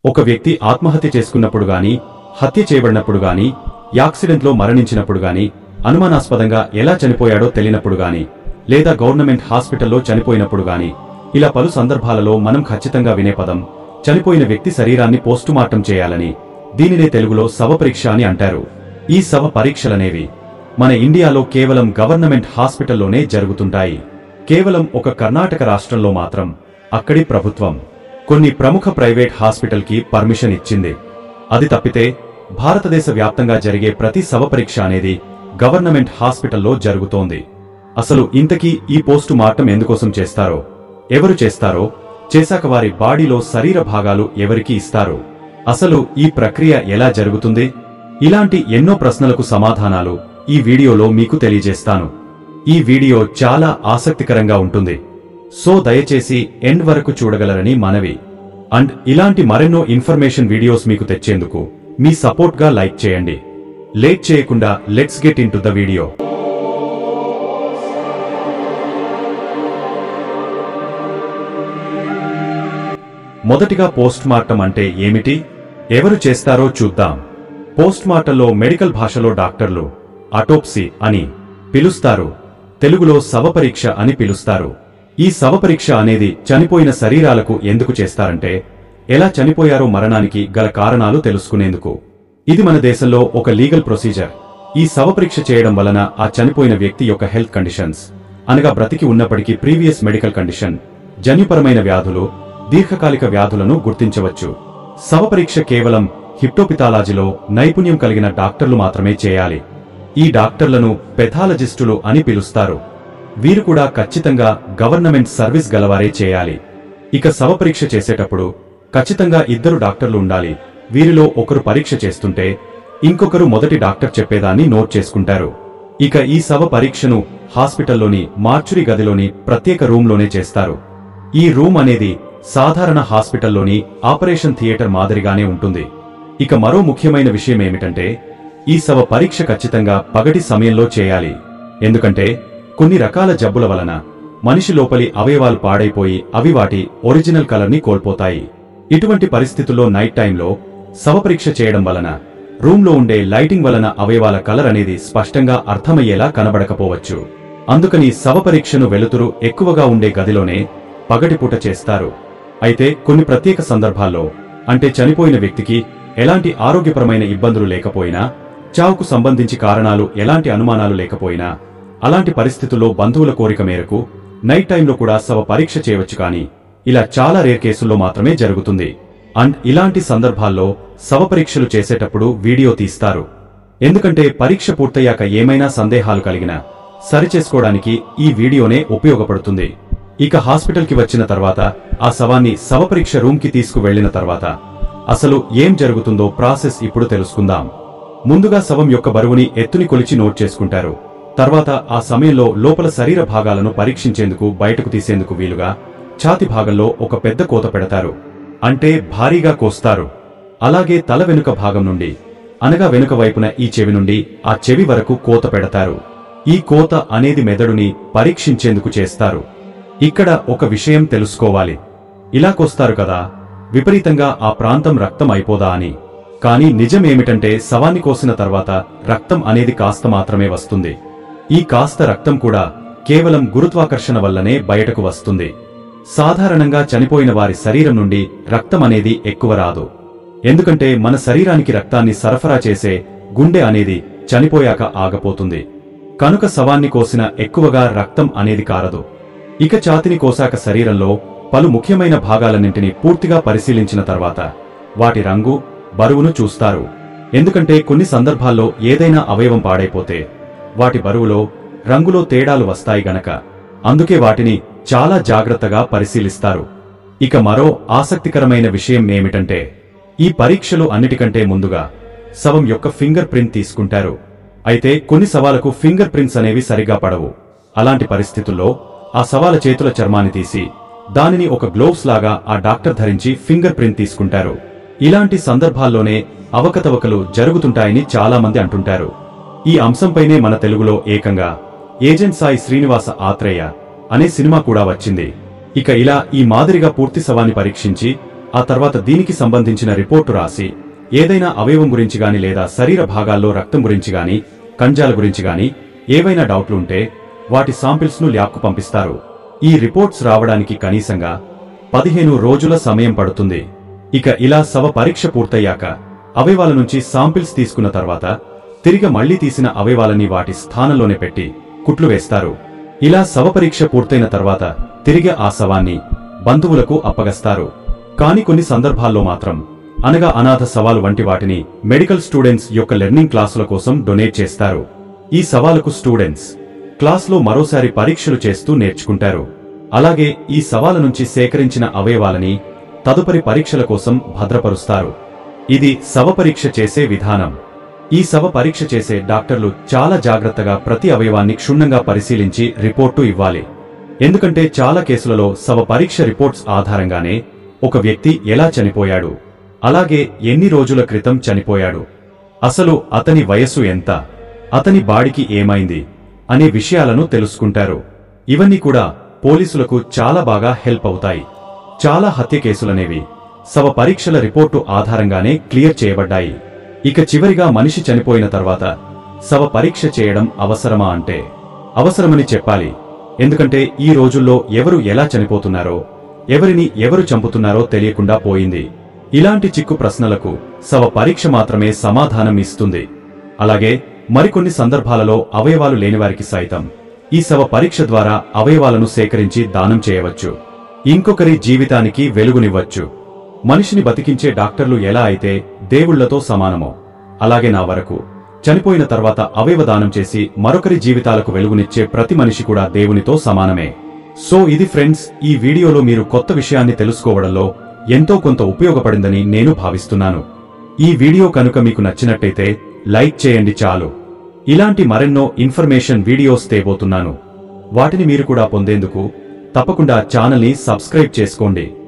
ఒక వ్యక్తి ఆత్మహత్య చేసుకున్నప్పుడు గాని హత్య చేయబడినప్పుడు గాని యాక్సిడెంట్లో మరణించినప్పుడు గాని అనుమానాస్పదంగా ఎలా చనిపోయాడో తెలియనప్పుడు గాని లేదా గవర్నమెంట్ హాస్పిటల్లో చనిపోయినప్పుడు గాని ఇలా పలు సందర్భాలలో మనం ఖచ్చితంగా వినే పదం చనిపోయిన వ్యక్తి శరీరాన్ని పోస్టుమార్టం చేయాలని దీనినే తెలుగులో శవ పరీక్ష అని అంటారు ఈ శవ పరీక్షలనేవి మన ఇండియాలో కేవలం గవర్నమెంట్ హాస్పిటల్లోనే జరుగుతుంటాయి కేవలం ఒక కర్ణాటక రాష్ట్రంలో మాత్రం అక్కడి ప్రభుత్వం కొన్ని ప్రముఖ ప్రైవేట్ హాస్పిటల్కి పర్మిషన్ ఇచ్చింది అది తప్పితే భారతదేశ వ్యాప్తంగా జరిగే ప్రతి శవ పరీక్ష అనేది గవర్నమెంట్ హాస్పిటల్లో జరుగుతోంది అసలు ఇంతకీ ఈ పోస్టు మార్టం ఎందుకోసం చేస్తారో ఎవరు చేస్తారో చేశాక వారి బాడీలో శరీర భాగాలు ఎవరికి ఇస్తారు అసలు ఈ ప్రక్రియ ఎలా జరుగుతుంది ఇలాంటి ఎన్నో ప్రశ్నలకు సమాధానాలు ఈ వీడియోలో మీకు తెలియజేస్తాను ఈ వీడియో చాలా ఆసక్తికరంగా ఉంటుంది సో దయచేసి ఎండ్ వరకు చూడగలరని మనవి అండ్ ఇలాంటి మరెన్నో ఇన్ఫర్మేషన్ వీడియోస్ మీకు తెచ్చేందుకు మీ సపోర్ట్గా లైక్ చేయండి లేట్ చేయకుండా let's get into the video మొదటిగా పోస్ట్ మార్టం అంటే ఏమిటి ఎవరు చేస్తారో చూద్దాం పోస్ట్ మార్టంలో మెడికల్ భాషలో డాక్టర్లు అటోప్సీ అని పిలుస్తారు తెలుగులో శవపరీక్ష అని పిలుస్తారు ఈ శవపరీక్ష అనేది చనిపోయిన శరీరాలకు ఎందుకు చేస్తారంటే ఎలా చనిపోయారో మరణానికి గల కారణాలు తెలుసుకునేందుకు ఇది మన దేశంలో ఒక లీగల్ ప్రొసీజర్ ఈ శవపరీక్ష చేయడం వలన ఆ చనిపోయిన వ్యక్తి యొక్క హెల్త్ కండిషన్స్ అనగా బ్రతికి ఉన్నప్పటికీ ప్రీవియస్ మెడికల్ కండిషన్ జన్యుపరమైన వ్యాధులు దీర్ఘకాలిక వ్యాధులను గుర్తించవచ్చు శవపరీక్ష కేవలం హిప్టోపిథాలజీలో నైపుణ్యం కలిగిన డాక్టర్లు మాత్రమే చేయాలి ఈ డాక్టర్లను పెథాలజిస్టులు అని పిలుస్తారు వీరు కూడా ఖచ్చితంగా గవర్నమెంట్ సర్వీస్ గలవారే చేయాలి ఇక శవపరీక్ష చేసేటప్పుడు ఖచ్చితంగా ఇద్దరు డాక్టర్లు ఉండాలి వీరిలో ఒకరు పరీక్ష చేస్తుంటే ఇంకొకరు మొదటి డాక్టర్ చెప్పేదాన్ని నోట్ చేసుకుంటారు ఇక ఈ శవ పరీక్షను హాస్పిటల్లోని మార్చురీ గదిలోని ప్రత్యేక రూంలోనే చేస్తారు ఈ రూమ్ అనేది సాధారణ హాస్పిటల్లోని ఆపరేషన్ థియేటర్ మాదిరిగానే ఉంటుంది ఇక మరో ముఖ్యమైన విషయం ఏమిటంటే ఈ శవ పరీక్ష ఖచ్చితంగా పగటి సమయంలో చేయాలి ఎందుకంటే కొన్ని రకాల జబ్బుల వలన మనిషి లోపలి అవయవాలు పాడైపోయి అవి వాటి ఒరిజినల్ కలర్ ని కోల్పోతాయి ఇటువంటి పరిస్థితుల్లో నైట్ టైంలో శవపరీక్ష చేయడం వలన రూమ్లో ఉండే లైటింగ్ వలన అవయవాల కలర్ అనేది స్పష్టంగా అర్థమయ్యేలా కనబడకపోవచ్చు అందుకని శవపరీక్షను వెలుతురు ఎక్కువగా ఉండే గదిలోనే పగటిపూట చేస్తారు అయితే కొన్ని ప్రత్యేక సందర్భాల్లో అంటే చనిపోయిన వ్యక్తికి ఎలాంటి ఆరోగ్యపరమైన ఇబ్బందులు లేకపోయినా చావుకు సంబంధించి కారణాలు ఎలాంటి అనుమానాలు లేకపోయినా అలాంటి పరిస్థితుల్లో బంధువుల కోరిక మేరకు నైట్ టైంలో కూడా శవ పరీక్ష చేయవచ్చు కానీ ఇలా చాలా రేర్ కేసుల్లో మాత్రమే జరుగుతుంది అండ్ ఇలాంటి సందర్భాల్లో శవ పరీక్షలు చేసేటప్పుడు వీడియో తీస్తారు ఎందుకంటే పరీక్ష పూర్తయ్యాక ఏమైనా సందేహాలు కలిగినా సరిచేసుకోవడానికి ఈ వీడియోనే ఉపయోగపడుతుంది ఇక హాస్పిటల్కి వచ్చిన తర్వాత ఆ శవాన్ని శవపరీక్ష రూమ్కి తీసుకువెళ్లిన తర్వాత అసలు ఏం జరుగుతుందో ప్రాసెస్ ఇప్పుడు తెలుసుకుందాం ముందుగా శవం యొక్క బరువుని ఎత్తుని కొలిచి నోట్ చేసుకుంటారు తర్వాత ఆ సమయంలో లోపల శరీర భాగాలను పరీక్షించేందుకు బయటకు తీసేందుకు వీలుగా ఛాతి భాగంలో ఒక పెద్ద కోత పెడతారు అంటే భారీగా కోస్తారు అలాగే తల వెనుక భాగం నుండి అనగా వెనుక వైపున ఈ చెవి నుండి ఆ చెవి వరకు కోత పెడతారు ఈ కోత అనేది మెదడుని పరీక్షించేందుకు చేస్తారు ఇక్కడ ఒక విషయం తెలుసుకోవాలి ఇలా కోస్తారు కదా విపరీతంగా ఆ ప్రాంతం రక్తం అయిపోదా అని కానీ నిజమేమిటంటే శవాన్ని కోసిన తర్వాత రక్తం అనేది కాస్త మాత్రమే వస్తుంది ఈ కాస్త రక్తం కూడా కేవలం గురుత్వాకర్షణ వల్లనే బయటకు వస్తుంది సాధారణంగా చనిపోయిన వారి శరీరం నుండి రక్తం అనేది ఎక్కువ రాదు ఎందుకంటే మన శరీరానికి రక్తాన్ని సరఫరా చేసే గుండె అనేది చనిపోయాక ఆగపోతుంది కనుక శవాన్ని కోసిన ఎక్కువగా రక్తం అనేది కారదు ఇక ఛాతిని కోసాక శరీరంలో పలు ముఖ్యమైన భాగాలన్నింటినీ పూర్తిగా పరిశీలించిన తర్వాత వాటి రంగు బరువును చూస్తారు ఎందుకంటే కొన్ని సందర్భాల్లో ఏదైనా అవయవం పాడైపోతే వాటి బరువులో రంగులో తేడాలు వస్తాయి గనక అందుకే వాటిని చాలా జాగ్రత్తగా పరిశీలిస్తారు ఇక మరో ఆసక్తికరమైన విషయం ఏమిటంటే ఈ పరీక్షలు అన్నిటికంటే ముందుగా శవం యొక్క ఫింగర్ ప్రింట్ తీసుకుంటారు అయితే కొన్ని శవాలకు ఫింగర్ ప్రింట్స్ అనేవి సరిగా పడవు అలాంటి పరిస్థితుల్లో ఆ శవాల చేతుల చర్మాన్ని తీసి దానిని ఒక గ్లోవ్స్ లాగా ఆ డాక్టర్ ధరించి ఫింగర్ ప్రింట్ తీసుకుంటారు ఇలాంటి సందర్భాల్లోనే అవకతవకలు జరుగుతుంటాయని చాలా మంది అంటుంటారు ఈ అంశంపైనే మన తెలుగులో ఏకంగా ఏజెంట్ సాయి శ్రీనివాస ఆత్రేయ అనే సినిమా కూడా వచ్చింది ఇక ఇలా ఈ మాదిరిగా పూర్తి శవాన్ని పరీక్షించి ఆ తర్వాత దీనికి సంబంధించిన రిపోర్టు రాసి ఏదైనా అవయవం గురించి గాని లేదా శరీర భాగాల్లో రక్తం గురించి గాని కంజాల గురించి గాని ఏవైనా డౌట్లు ఉంటే వాటి సాంపిల్స్ ను ల్యాబ్కు పంపిస్తారు ఈ రిపోర్ట్స్ రావడానికి కనీసంగా పదిహేను రోజుల సమయం పడుతుంది ఇక ఇలా శవ పరీక్ష పూర్తయ్యాక అవయవాల నుంచి సాంపిల్స్ తీసుకున్న తర్వాత తిరిగి మళ్లీ తీసిన అవయవాలని వాటి స్థానంలోనే పెట్టి కుట్లు వేస్తారు ఇలా శవ పరీక్ష పూర్తయిన తర్వాత తిరిగి ఆ శవాన్ని బంధువులకు అప్పగస్తారు కాని కొన్ని సందర్భాల్లో మాత్రం అనగా అనాథ సవాలు వంటి వాటిని మెడికల్ స్టూడెంట్స్ యొక్క లెర్నింగ్ క్లాసుల కోసం డొనేట్ చేస్తారు ఈ సవాలుకు స్టూడెంట్స్ క్లాస్లో మరోసారి పరీక్షలు చేస్తూ నేర్చుకుంటారు అలాగే ఈ సవాల నుంచి సేకరించిన అవయవాలని తదుపరి పరీక్షల కోసం భద్రపరుస్తారు ఇది శవ పరీక్ష చేసే విధానం ఈ శవ పరీక్ష చేసే డాక్టర్లు చాలా జాగ్రత్తగా ప్రతి అవయవాన్ని క్షుణ్ణంగా పరిశీలించి రిపోర్టు ఇవ్వాలి ఎందుకంటే చాలా కేసులలో శవ పరీక్ష రిపోర్ట్స్ ఆధారంగానే ఒక వ్యక్తి ఎలా చనిపోయాడు అలాగే ఎన్ని రోజుల క్రితం చనిపోయాడు అసలు అతని వయస్సు ఎంత అతని బాడికి ఏమైంది అనే విషయాలను తెలుసుకుంటారు ఇవన్నీ కూడా పోలీసులకు చాలా బాగా హెల్ప్ అవుతాయి చాలా హత్య కేసులనేవి శవ పరీక్షల రిపోర్టు ఆధారంగానే క్లియర్ చేయబడ్డాయి ఇక చివరిగా మనిషి చనిపోయిన తర్వాత శవ పరీక్ష చేయడం అవసరమా అంటే అవసరమని చెప్పాలి ఎందుకంటే ఈ రోజుల్లో ఎవరు ఎలా చనిపోతున్నారో ఎవరిని ఎవరు చంపుతున్నారో తెలియకుండా పోయింది ఇలాంటి చిక్కు ప్రశ్నలకు శవ పరీక్ష మాత్రమే సమాధానం ఇస్తుంది అలాగే మరికొన్ని సందర్భాలలో అవయవాలు లేనివారికి సైతం ఈ శవ పరీక్ష ద్వారా అవయవాలను సేకరించి దానం చేయవచ్చు ఇంకొకరి జీవితానికి వెలుగునివ్వచ్చు మనిషిని బతికించే డాక్టర్లు ఎలా అయితే దేవుళ్లతో సమానమో అలాగే నా వరకు చనిపోయిన తర్వాత అవయవ దానం చేసి మరొకరి జీవితాలకు వెలుగునిచ్చే ప్రతి మనిషి కూడా దేవునితో సమానమే సో ఇది ఫ్రెండ్స్ ఈ వీడియోలో మీరు కొత్త విషయాన్ని తెలుసుకోవడంలో ఎంతో కొంత ఉపయోగపడిందని నేను భావిస్తున్నాను ఈ వీడియో కనుక మీకు నచ్చినట్టయితే లైక్ చేయండి చాలు ఇలాంటి మరెన్నో ఇన్ఫర్మేషన్ వీడియోస్ తేబోతున్నాను వాటిని మీరు కూడా పొందేందుకు తప్పకుండా ఛానల్ని సబ్స్క్రైబ్ చేసుకోండి